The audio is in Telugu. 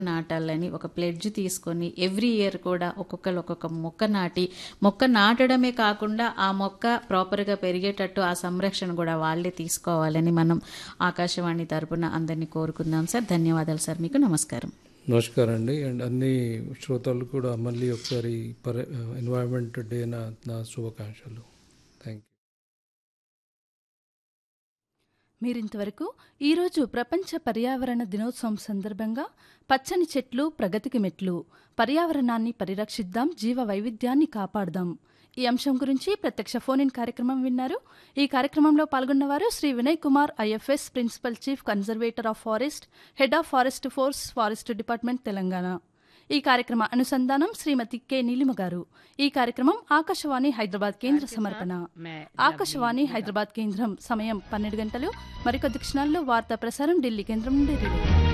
నాటాలని ఒక ప్లెడ్జ్ తీసుకొని ఎవ్రీ ఇయర్ కూడా ఒక్కొక్కరు ఒక్కొక్క మొక్క నాటి మొక్క నాటడమే కాకుండా ఆ మొక్క ప్రాపర్గా పెరిగేటట్టు ఆ సంరక్షణ కూడా వాళ్ళే తీసుకోవాలని మనం ఆకాశవాణి తరపున అందరినీ కోరుకుందాం సార్ ధన్యవాదాలు సార్ మీకు నమస్కారం నమస్కారం అండి అండ్ అన్ని శ్రోతలు కూడా మళ్ళీ ఒకసారి పర్ ఎన్వైరన్మెంట్ డే నా నా శుభాకాంక్షలు థ్యాంక్ యూ మీరింతవరకు ఈరోజు ప్రపంచ పర్యావరణ దినోత్సవం సందర్భంగా పచ్చని చెట్లు ప్రగతికి మెట్లు పర్యావరణాన్ని పరిరక్షిద్దాం జీవ వైవిధ్యాన్ని కాపాడదాం ఈ అంశం గురించి ప్రత్యక్ష ఫోన్ ఇన్ కార్యక్రమం విన్నారు ఈ కార్యక్రమంలో పాల్గొన్నవారు Shri Vinay Kumar IFS principal chief conservator of forest head of forest force forest department Telangana ఈ కార్యక్రమ అనుసంధానం శ్రీమతి కె నీలిమ గారు ఈ కార్యక్రమం ఆకాశవాణి హైదరాబాద్ కేంద్ర సమర్పణ ఆకాశవాణి హైదరాబాద్ కేంద్రం సమయం పన్నెండు గంటలు మరికొద్ది క్షణాల్లో వార్తా ప్రసారం ఢిల్లీ కేంద్రం నుండి రిలే